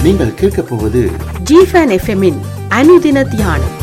நீங்கள் கேட்கப் போவது ஜிஃபன் எஃப்எம்மின் அனுதின தியானம்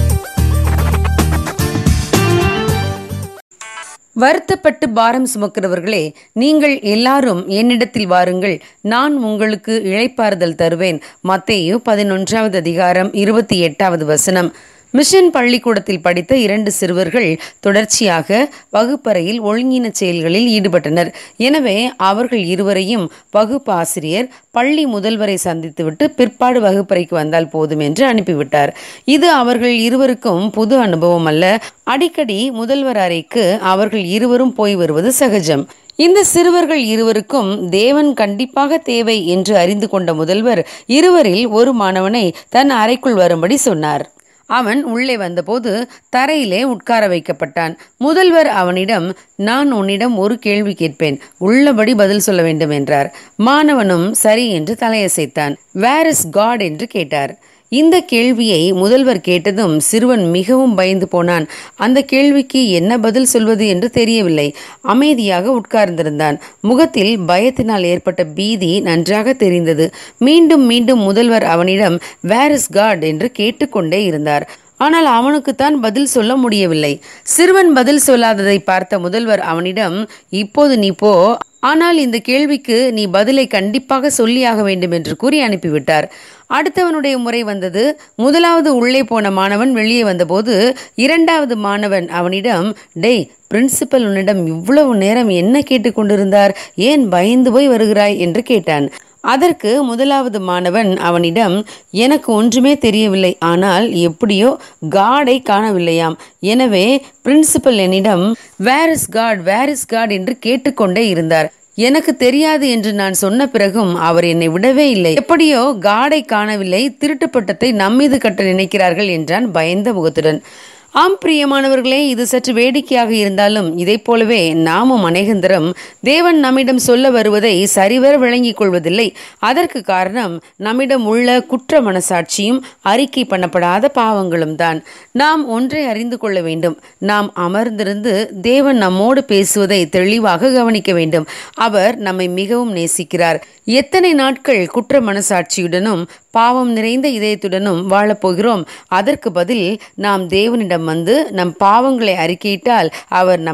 வருத்தப்பட்டு பாரம் சுமக்கிறவர்களே நீங்கள் எல்லாரும் என்னிடத்தில் வாருங்கள் நான் உங்களுக்கு இளைப்பாறுதல் தருவேன் மத்தேயு பதினொன்றாவது அதிகாரம் இருபத்தி எட்டாவது வசனம் மிஷன் பள்ளிக்கூடத்தில் படித்த இரண்டு சிறுவர்கள் தொடர்ச்சியாக வகுப்பறையில் ஒழுங்கின செயல்களில் ஈடுபட்டனர் எனவே அவர்கள் இருவரையும் வகுப்பு ஆசிரியர் பள்ளி முதல்வரை சந்தித்துவிட்டு பிற்பாடு வகுப்பறைக்கு வந்தால் போதும் என்று அனுப்பிவிட்டார் இது அவர்கள் இருவருக்கும் புது அனுபவம் அல்ல அடிக்கடி முதல்வர் அறைக்கு அவர்கள் இருவரும் போய் வருவது சகஜம் இந்த சிறுவர்கள் இருவருக்கும் தேவன் கண்டிப்பாக தேவை என்று அறிந்து கொண்ட முதல்வர் இருவரில் ஒரு மாணவனை தன் அறைக்குள் வரும்படி சொன்னார் அவன் உள்ளே வந்தபோது தரையிலே உட்கார வைக்கப்பட்டான் முதல்வர் அவனிடம் நான் உன்னிடம் ஒரு கேள்வி கேட்பேன் உள்ளபடி பதில் சொல்ல வேண்டும் என்றார் மாணவனும் சரி என்று தலையசைத்தான் வேர் இஸ் காட் என்று கேட்டார் இந்த கேள்வியை முதல்வர் கேட்டதும் சிறுவன் மிகவும் பயந்து போனான் அந்த கேள்விக்கு என்ன பதில் சொல்வது என்று தெரியவில்லை அமைதியாக உட்கார்ந்திருந்தான் முகத்தில் பயத்தினால் ஏற்பட்ட பீதி நன்றாக தெரிந்தது மீண்டும் மீண்டும் முதல்வர் அவனிடம் வேர் இஸ் காட் என்று கேட்டுக்கொண்டே இருந்தார் ஆனால் அவனுக்குத்தான் பதில் சொல்ல முடியவில்லை சிறுவன் பதில் சொல்லாததை பார்த்த முதல்வர் அவனிடம் இப்போது நீ போ ஆனால் இந்த கேள்விக்கு நீ பதிலை கண்டிப்பாக சொல்லியாக வேண்டும் என்று கூறி அனுப்பிவிட்டார் அடுத்தவனுடைய முறை வந்தது முதலாவது உள்ளே போன மாணவன் வெளியே வந்தபோது இரண்டாவது மாணவன் அவனிடம் டேய் பிரின்சிபல் உன்னிடம் இவ்வளவு நேரம் என்ன கேட்டுக்கொண்டிருந்தார் ஏன் பயந்து போய் வருகிறாய் என்று கேட்டான் அதற்கு முதலாவது மாணவன் அவனிடம் எனக்கு ஒன்றுமே தெரியவில்லை ஆனால் எப்படியோ காடை காணவில்லையாம் எனவே பிரின்சிபல் என்னிடம் where is God where is God என்று கேட்டுக்கொண்டே இருந்தார் எனக்கு தெரியாது என்று நான் சொன்ன பிறகும் அவர் என்னை விடவே இல்லை எப்படியோ காடை காணவில்லை திருட்டு பட்டத்தை நம்மீது கட்ட நினைக்கிறார்கள் என்றான் பயந்த முகத்துடன் ஆம் பிரியமானவர்களே இது சற்று வேடிக்கையாக இருந்தாலும் இதைப் போலவே நாமும் அநேகந்தரம் தேவன் நம்மிடம் சொல்ல வருவதை சரிவர விளங்கிக் கொள்வதில்லை அதற்கு காரணம் நம்மிடம் உள்ள குற்ற மனசாட்சியும் அறிக்கை பண்ணப்படாத பாவங்களும் தான் நாம் ஒன்றை அறிந்து கொள்ள வேண்டும் நாம் அமர்ந்திருந்து தேவன் நம்மோடு பேசுவதை தெளிவாக கவனிக்க வேண்டும் அவர் நம்மை மிகவும் நேசிக்கிறார் எத்தனை நாட்கள் குற்ற மனசாட்சியுடனும் பாவம் நிறைந்த இதயத்துடனும் வாழப்போகிறோம் அதற்கு பதில் நாம் தேவனிடம் வந்து நம் பாவங்களை அறிக்கையிட்டால் அவர் நம்